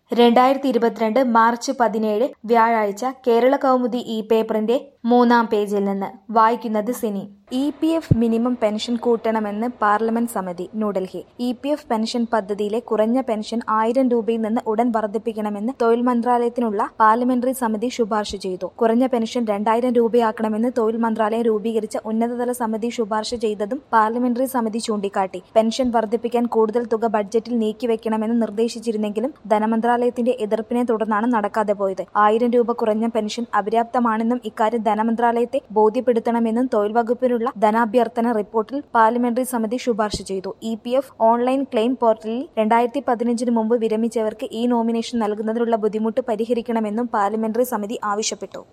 രണ്ടായിരത്തി ഇരുപത്തിരണ്ട് മാർച്ച് പതിനേഴ് വ്യാഴാഴ്ച കേരള കൗമുദി ഈ പേപ്പറിന്റെ മൂന്നാം പേജിൽ നിന്ന് വായിക്കുന്നത് Sini E P F minimum pension കൂട്ടണമെന്ന് പാർലമെന്റ് സമിതി New Delhi E P F pension പദ്ധതിയിലെ കുറഞ്ഞ പെൻഷൻ ആയിരം രൂപയിൽ നിന്ന് ഉടൻ വർദ്ധിപ്പിക്കണമെന്ന് തൊഴിൽ മന്ത്രാലയത്തിനുള്ള പാർലമെന്ററി സമിതി ശുപാർശ ചെയ്തു കുറഞ്ഞ പെൻഷൻ രണ്ടായിരം രൂപയാക്കണമെന്ന് തൊഴിൽ മന്ത്രാലയം രൂപീകരിച്ച ഉന്നതതല സമിതി ശുപാർശ ചെയ്തതും പാർലമെന്ററി സമിതി ചൂണ്ടിക്കാട്ടി പെൻഷൻ വർദ്ധിപ്പിക്കാൻ കൂടുതൽ തുക ബഡ്ജറ്റിൽ നീക്കിവെക്കണമെന്ന് നിർദ്ദേശിച്ചിരുന്നെങ്കിലും ധനമന്ത്രാലയത്തിന്റെ എതിർപ്പിനെ തുടർന്നാണ് നടക്കാതെ പോയത് ആയിരം രൂപ കുറഞ്ഞ പെൻഷൻ അപര്യാപ്തമാണെന്നും ഇക്കാര്യം ധനമന്ത്രാലയത്തെ ബോധ്യപ്പെടുത്തണമെന്നും തൊഴിൽ വകുപ്പിനുള്ള ധനാഭ്യർത്ഥന റിപ്പോർട്ടിൽ പാർലമെന്ററി സമിതി ശുപാർശ ചെയ്തു E P F online claim പോർട്ടലിൽ രണ്ടായിരത്തി പതിനഞ്ചിന് മുമ്പ് വിരമിച്ചവർക്ക് ഈ നോമിനേഷൻ നൽകുന്നതിനുള്ള ബുദ്ധിമുട്ട് പരിഹരിക്കണമെന്നും പാർലമെന്ററി സമിതി ആവശ്യപ്പെട്ടു